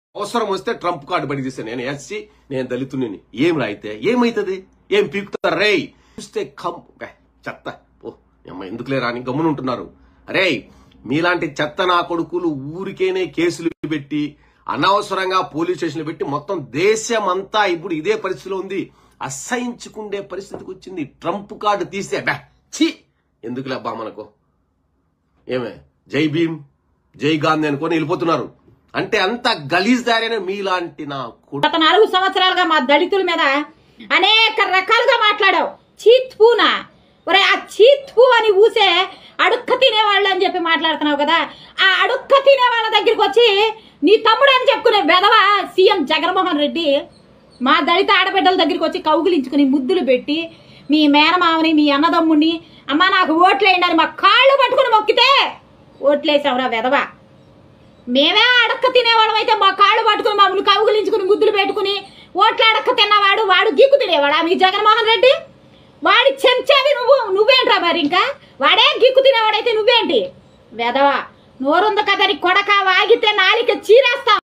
అవసరం వస్తే Trump card బడి తీస్తే నేను ఎస్సీ నేను దళితుని ఏం రాయితే ఏమైతుంది ఏం పీకుతారు రే చూస్తే కం బే, చెత్త ఓ అమ్మ ఎందుకులే రాని గమ్మునుంటున్నారు అరే మీలాంటి చెత్త నా కొడుకులు ఊరికేనే కేసులు పెట్టి అనవసరంగా పోలీస్ స్టేషన్లు పెట్టి మొత్తం దేశం అంతా ఇప్పుడు ఇదే పరిస్థితిలో ఉంది అసహించుకుండే పరిస్థితికి వచ్చింది ట్రంప్ కార్డు తీస్తే బే ఛీ ఎందుకులే అబ్బా మనకు ఏమే జై భీమ్ జై గాంధీ అనుకొని వెళ్ళిపోతున్నారు అంటే అంత గలీజ్ దారైన మీలాంటి నా కొడుకు గత నాలుగు సంవత్సరాలుగా మా దళితుల మీద అనేక రకాలుగా మాట్లాడావు చీత్ పూనా ఒరే ఆ చీత్ పూ అని ఊసే అడుక్క తినేవాళ్ళు అని చెప్పి మాట్లాడుతున్నావు కదా ఆ అడుక్క తినే వాళ్ళ దగ్గరికి వచ్చి నీ తమ్ముడు అని చెప్పుకునే వెధవ సీఎం జగన్మోహన్ రెడ్డి మా దళిత ఆడబిడ్డల దగ్గరికి వచ్చి కౌగులించుకుని ముద్దులు పెట్టి మీ మేనమామని మీ అన్నదమ్ముని అమ్మ నాకు ఓట్లేయండి అని మా కాళ్ళు పట్టుకుని మొక్కితే ఓట్లేసావురా వెధవ మేమే అడక్క తినేవాళ్ళం అయితే మా కాళ్ళు పట్టుకుని మమ్మల్ని కవుగులించుకుని ముద్దులు పెట్టుకుని ఓట్ల అడక్క తిన్నవాడు వాడు గీకు తినేవాడా మీ జగన్మోహన్ రెడ్డి వాడి చెంచావి నువ్వు నువ్వేంట్రా మరి ఇంకా వాడే గిక్కు తినేవాడైతే నువ్వేంటి వెదవా నోరుంది కదని కొడక వాగితే నాలిక చీరేస్తా